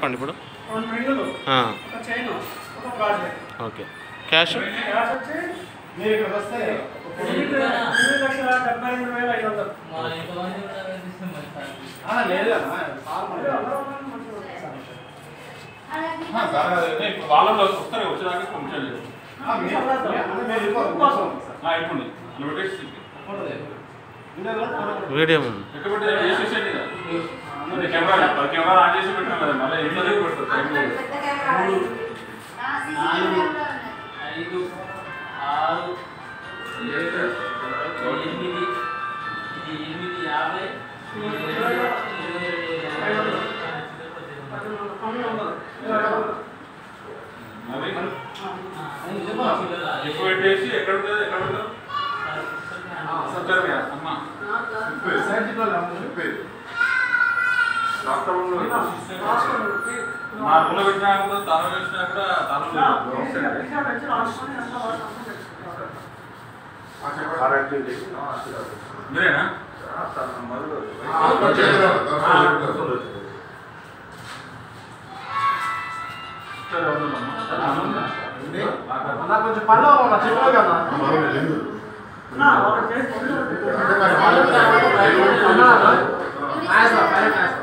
చెప్పండి ఇప్పుడు రెండు రింగులు ఆ, ఒక చైన్ ఒక బ్రాస్లెట్ ఓకే క్యాష్ క్యాష్ వచ్చి మీరు ఇక్కడికి వస్తే ఎనిమిది ఎనిమిది లక్షల డెబ్బై రెండు వేల ఐదు వందలు ఆ, లేదు అన్న సార్ మరి ఇప్పుడు వాళ్ళలో వస్తారు వచ్చేదాకా పంపించండి ఆ, మీరు- అంటే మీరు వెళ్ళిపోవాలి. కోసం. అయిపోయింది నువ్వు పెట్టేసి ఫోటో తీయండి. వీడియో కూడా ఫోటో కూడా. వీడియో ఎక్కడ పెట్టి వేసేసేయండి ఇక. మరి కెమెరా కెమెరా ఆన్ చేసి పెట్టాం కదా మళ్ళీ ఇంట్లో దగ్గర పెడతారు టైం లేదు. ఐదు ఆరు ఏడు ఎనిమిది ఇది ఎనిమిది యాభై ఇరవై తొమ్మిది వందలు ఇరవై వందలు మరి ఎక్కువ పెట్టేసి ఎక్కడ ఉంటుంది ఎక్కడ ఉంటుంది సరే కదా, అమ్మ సైడ్ వాళ్ళు అందరూ డాక్టర్ రూమ్లో పెట్టేసి నా రూమ్లో పెట్టినా కూడా తాళం వేసినా కూడా తాళం లేదు. మీరేనా సరే అవుతుందమ్మా. అన్న కొంచెం పనిలో ఉన్నా చెప్పావు కదా అన్న, అన్న, ఆయన సార్, పైన ఆయన సార్.